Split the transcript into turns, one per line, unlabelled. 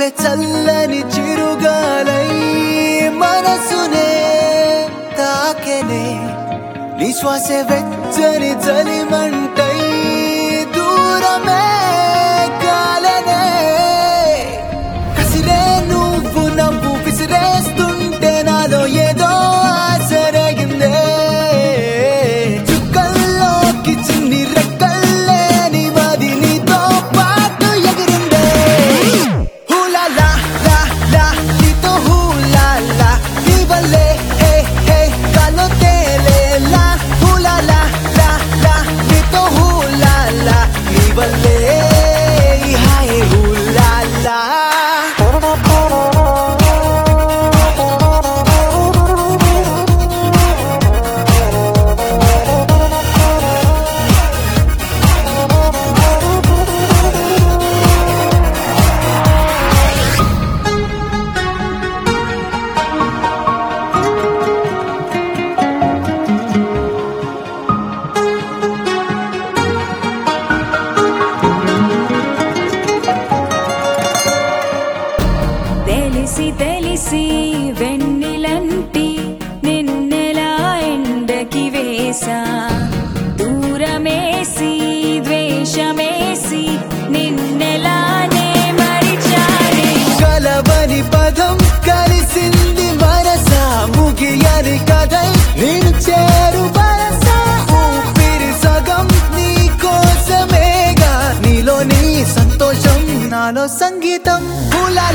చల్లని చిరుగాలై మనసునే తాకెనే నిశ్వాస వెచ్చని చలిమంటై దూరమే కాలనే కసిరే నువ్వు నవ్వు విసిరేస్తుంటే నాలో ఏదో ఆసరగిందే చుక్కల్లోకి చిన్ని రెక్కల్లే నీ మది నీతో పాటు ఎగిరిందే హూలా లా లా లా నీతో హూలా లా నీ వల్లే హే హే కాలో తేలేలా హూలా లా లా లా నీతో హూలా లా నీ వల్లే హాయ్ హూలా లా
తెలిసి తెలిసి వెన్నెలంటి నిన్నెలా ఎండకి వేసా దూరమేసి ద్వేషమేసి నిన్నెలానే మరిచారే
కలవని పదం కలిసింది మనసా ముగియని కథై నేను చేరు వరసా ఊపిరి సగం నీ కోసమేగా నీలో నీ సంతోషం నాలో సంగీతం హులా